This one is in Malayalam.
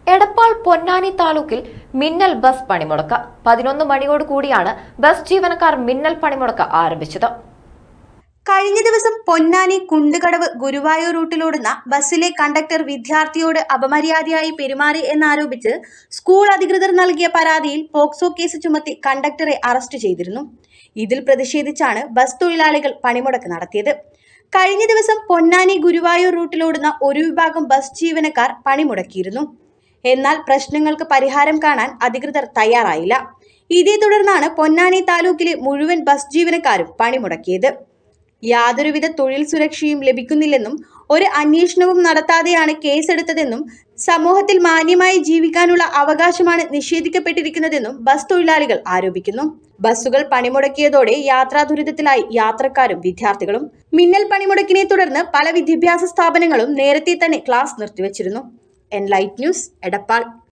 എടപ്പാൾ പൊന്നാനി താലൂക്കിൽ മിന്നൽ ബസ് പണിമുടക്ക് പതിനൊന്ന് മണിയോട് കൂടിയാണ് ബസ് ജീവനക്കാർ മിന്നൽ പണിമുടക്ക് ആരംഭിച്ചത് കഴിഞ്ഞ ദിവസം പൊന്നാനി കുണ്ടുകടവ് ഗുരുവായൂർ റൂട്ടിലോടുന്ന ബസ്സിലെ കണ്ടക്ടർ വിദ്യാർത്ഥിയോട് അപമര്യാദയായി പെരുമാറി എന്നാരോപിച്ച് സ്കൂൾ അധികൃതർ നൽകിയ പരാതിയിൽ പോക്സോ കേസ് ചുമത്തി കണ്ടക്ടറെ അറസ്റ്റ് ചെയ്തിരുന്നു ഇതിൽ പ്രതിഷേധിച്ചാണ് ബസ് തൊഴിലാളികൾ പണിമുടക്ക് നടത്തിയത് കഴിഞ്ഞ ദിവസം പൊന്നാനി ഗുരുവായൂർ റൂട്ടിലോടുന്ന ഒരു വിഭാഗം ബസ് ജീവനക്കാർ പണിമുടക്കിയിരുന്നു എന്നാൽ പ്രശ്നങ്ങൾക്ക് പരിഹാരം കാണാൻ അധികൃതർ തയ്യാറായില്ല ഇതേ തുടർന്നാണ് പൊന്നാനി താലൂക്കിലെ മുഴുവൻ ബസ് ജീവനക്കാരും പണിമുടക്കിയത് യാതൊരുവിധ തൊഴിൽ സുരക്ഷയും ലഭിക്കുന്നില്ലെന്നും ഒരു അന്വേഷണവും നടത്താതെയാണ് കേസെടുത്തതെന്നും സമൂഹത്തിൽ മാന്യമായി ജീവിക്കാനുള്ള അവകാശമാണ് നിഷേധിക്കപ്പെട്ടിരിക്കുന്നതെന്നും ബസ് തൊഴിലാളികൾ ആരോപിക്കുന്നു ബസ്സുകൾ പണിമുടക്കിയതോടെ യാത്രാ ദുരിതത്തിലായി യാത്രക്കാരും വിദ്യാർത്ഥികളും മിന്നൽ പണിമുടക്കിനെ തുടർന്ന് പല വിദ്യാഭ്യാസ സ്ഥാപനങ്ങളും നേരത്തെ തന്നെ ക്ലാസ് നിർത്തിവച്ചിരുന്നു എൻലൈറ്റ് ന്യൂസ് എടപ്പാൾ